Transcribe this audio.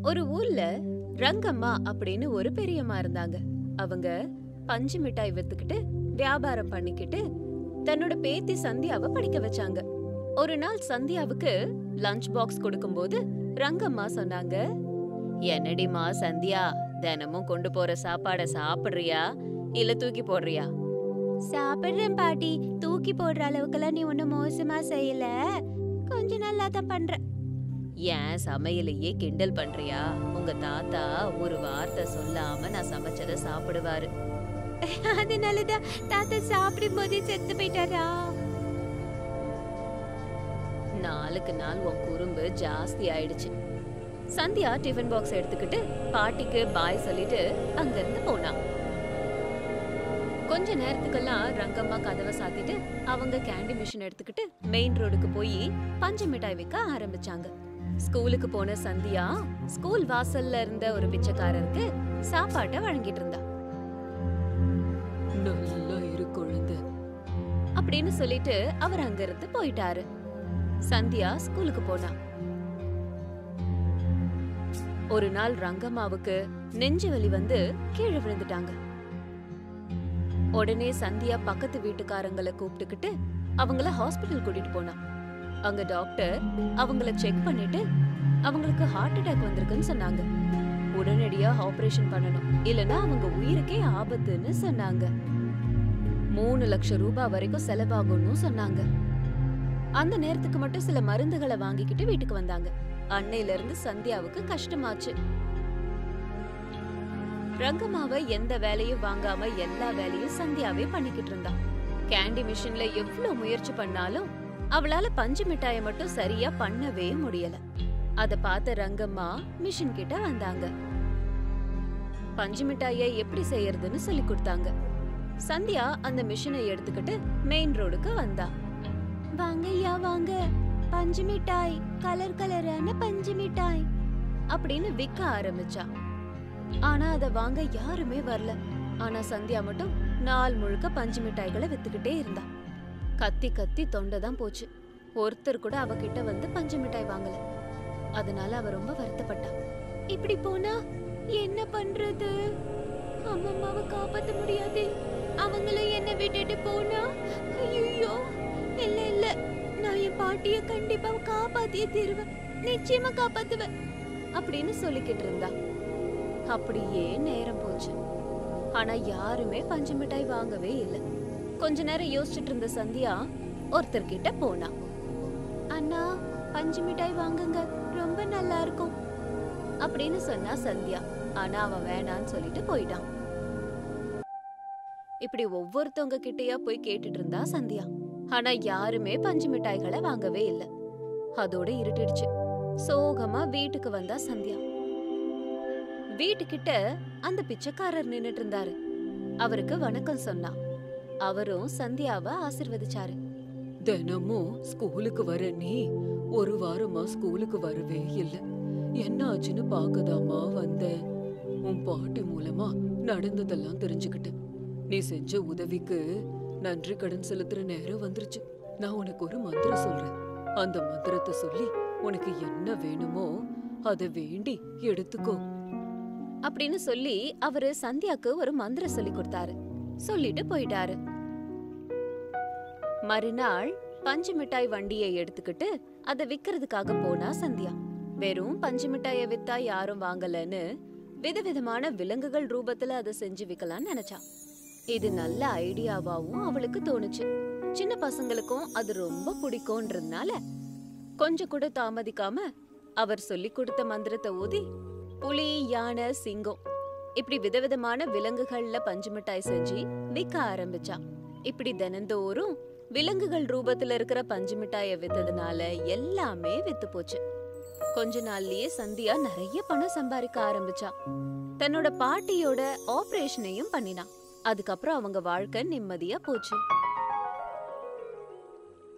ஒரு ஊர்ல ரங்கம்மா அப்படின்னு ஒரு பெரியம்மா இருந்தாங்க அவங்க பஞ்சு மிட்டாய் வித்துக்கிட்டு வியாபாரம் பண்ணிக்கிட்டு தன்னோட பேத்தி சந்தியாவை படிக்க வச்சாங்க ஒரு நாள் சந்தியாவுக்கு லஞ்ச் பாக்ஸ் கொடுக்கும்போது ரங்கம்மா சொன்னாங்க என்னடிமா சந்தியா தினமும் கொண்டு போற சாப்பாட சாப்பிடுறியா இல்ல தூக்கி போடுறியா சாப்பிடுறேன் பாட்டி தூக்கி போடுற அளவுக்குலாம் நீ ஒன்னும் மோசமா செய்யல கொஞ்ச நல்லா தான் பண்ற ஏன் சமையலையே கிண்டல் பண்றியா உங்க தாத்தா ஒரு வார்த்தை சொல்லாம நான் சமைச்சத சாப்பிடுவாரு அதனாலதான் தாத்தா சாப்பிடும் போதே செத்து போயிட்டாரா நாளுக்கு நாள் உன் குறும்பு ஜாஸ்தி ஆயிடுச்சு சந்தியா டிஃபன் பாக்ஸ் எடுத்துக்கிட்டு பாட்டிக்கு பாய் சொல்லிட்டு அங்கிருந்து போனா கொஞ்ச நேரத்துக்கெல்லாம் ரங்கம்மா கதவை சாத்திட்டு அவங்க கேண்டி மிஷின் எடுத்துக்கிட்டு மெயின் ரோடுக்கு போய் பஞ்சு மிட்டாய் விற்க ஆரம்பிச்சாங்க ஸ்கூலுக்கு போன சந்தியா ஸ்கூல் வாசல்ல இருந்த ஒரு பிச்சைக்காரருக்கு சாப்பாட்டை வழங்கிட்டு இருந்தா நல்லா இரு குழந்தை அப்படின்னு சொல்லிட்டு அவர் அங்கிருந்து போயிட்டாரு சந்தியா ஸ்கூலுக்கு போனா ஒரு நாள் ரங்கம்மாவுக்கு நெஞ்சு வலி வந்து கீழே விழுந்துட்டாங்க உடனே சந்தியா பக்கத்து வீட்டுக்காரங்கள கூப்பிட்டுக்கிட்டு அவங்கள ஹாஸ்பிட்டல் கூட்டிட்டு போனா அங்க டாக்டர் அவங்கள செக் பண்ணிட்டு அவங்களுக்கு ஹார்ட் அட்டாக் வந்திருக்குன்னு சொன்னாங்க உடனடியா ஆபரேஷன் பண்ணணும் இல்லனா அவங்க உயிருக்கே ஆபத்துன்னு சொன்னாங்க மூணு லட்சம் ரூபாய் வரைக்கும் செலவாகும்னு சொன்னாங்க அந்த நேரத்துக்கு மட்டும் சில மருந்துகளை வாங்கிக்கிட்டு வீட்டுக்கு வந்தாங்க அன்னையில இருந்து சந்தியாவுக்கு கஷ்டமாச்சு ரங்கம்மாவை எந்த வேலையும் வாங்காம எல்லா வேலையும் சந்தியாவே பண்ணிக்கிட்டு இருந்தா கேண்டி மிஷின்ல எவ்வளவு முயற்சி பண்ணாலும் அவளால பஞ்சு மிட்டாயை மட்டும் சரியா பண்ணவே முடியல அத பார்த்த ரங்கம்மா மிஷின் கிட்ட வந்தாங்க பஞ்சு மிட்டாயை எப்படி செய்யறதுன்னு சொல்லி கொடுத்தாங்க சந்தியா அந்த மிஷினை எடுத்துக்கிட்டு மெயின் ரோடுக்கு வந்தா வாங்க ஐயா வாங்க பஞ்சு மிட்டாய் கலர் கலரான பஞ்சு மிட்டாய் அப்படின்னு விற்க ஆரம்பிச்சா ஆனா அத வாங்க யாருமே வரல ஆனா சந்தியா மட்டும் நாள் முழுக்க பஞ்சு மிட்டாய்களை வித்துக்கிட்டே இருந்தா கத்தி கத்தி தொண்டை தான் போச்சு ஒருத்தர் கூட அவகிட்ட வந்து பஞ்சு மிட்டாய் வாங்கல அதனால அவ ரொம்ப வருத்தப்பட்டா இப்படி போனா என்ன பண்றது அம்மம்மாவை காப்பாத்த முடியாது அவங்களும் என்ன விட்டுட்டு போனா ஐயோ இல்ல இல்ல நான் என் பாட்டிய கண்டிப்பா காப்பாத்தியே தீருவேன் நிச்சயமா காப்பாத்துவேன் அப்படின்னு சொல்லிக்கிட்டு இருந்தா அப்படியே நேரம் போச்சு ஆனா யாருமே பஞ்சு மிட்டாய் வாங்கவே இல்ல கொஞ்ச நேரம் யோசிச்சுட்டு இருந்த சந்தியா ஒருத்தர் கிட்ட போனா அண்ணா பஞ்சு மிட்டாய் வாங்குங்க ரொம்ப நல்லா இருக்கும் அப்படின்னு சொன்னா சந்தியா ஆனா அவன் வேணான்னு சொல்லிட்டு போயிட்டான் இப்படி ஒவ்வொருத்தவங்க கிட்டயா போய் கேட்டுட்டு இருந்தா சந்தியா ஆனா யாருமே பஞ்சு மிட்டாய்களை வாங்கவே இல்ல அதோட இருட்டிடுச்சு சோகமா வீட்டுக்கு வந்தா சந்தியா வீட்டுக்கிட்ட அந்த பிச்சைக்காரர் நின்னுட்டு இருந்தாரு அவருக்கு வணக்கம் சொன்னா அவரும் சந்தியாவை ஆசிர்வதிச்சாரு தினமும் ஸ்கூலுக்கு வர நீ ஒரு வாரமா ஸ்கூலுக்கு வரவே இல்ல என்ன ஆச்சுன்னு பாக்கதாமா வந்தேன் உன் பாட்டி மூலமா நடந்ததெல்லாம் தெரிஞ்சுக்கிட்டேன் நீ செஞ்ச உதவிக்கு நன்றி கடன் செலுத்துற நேரம் வந்துருச்சு நான் உனக்கு ஒரு மந்திரம் சொல்றேன் அந்த மந்திரத்தை சொல்லி உனக்கு என்ன வேணுமோ அதை வேண்டி எடுத்துக்கோ அப்படின்னு சொல்லி அவரு சந்தியாக்கு ஒரு மந்திரம் சொல்லி கொடுத்தாரு சொல்லிட்டு போயிட்டாரு மறுநாள் பஞ்சு மிட்டாய் வண்டியை எடுத்துக்கிட்டு அதை விக்கிறதுக்காக போனா சந்தியா வெறும் பஞ்சு மிட்டாய வித்தா யாரும் வாங்கலன்னு விதவிதமான விலங்குகள் ரூபத்துல அதை செஞ்சு விக்கலாம்னு நினைச்சா இது நல்ல ஐடியாவாவும் அவளுக்கு தோணுச்சு சின்ன பசங்களுக்கும் அது ரொம்ப பிடிக்கும்ன்றதுனால கொஞ்சம் கூட தாமதிக்காம அவர் சொல்லி கொடுத்த மந்திரத்தை ஊதி புலி யானை சிங்கம் இப்படி விதவிதமான விலங்குகள்ல பஞ்சு மிட்டாய் செஞ்சு விற்க ஆரம்பிச்சா இப்படி தினந்தோறும் விலங்குகள் ரூபத்துல இருக்கிற பஞ்சு மிட்டாய வித்ததுனால எல்லாமே வித்து போச்சு கொஞ்ச நாள்லயே சந்தியா நிறைய பணம் சம்பாதிக்க ஆரம்பிச்சா தன்னோட பாட்டியோட ஆபரேஷனையும் பண்ணினா அதுக்கப்புறம் அவங்க வாழ்க்கை நிம்மதியா போச்சு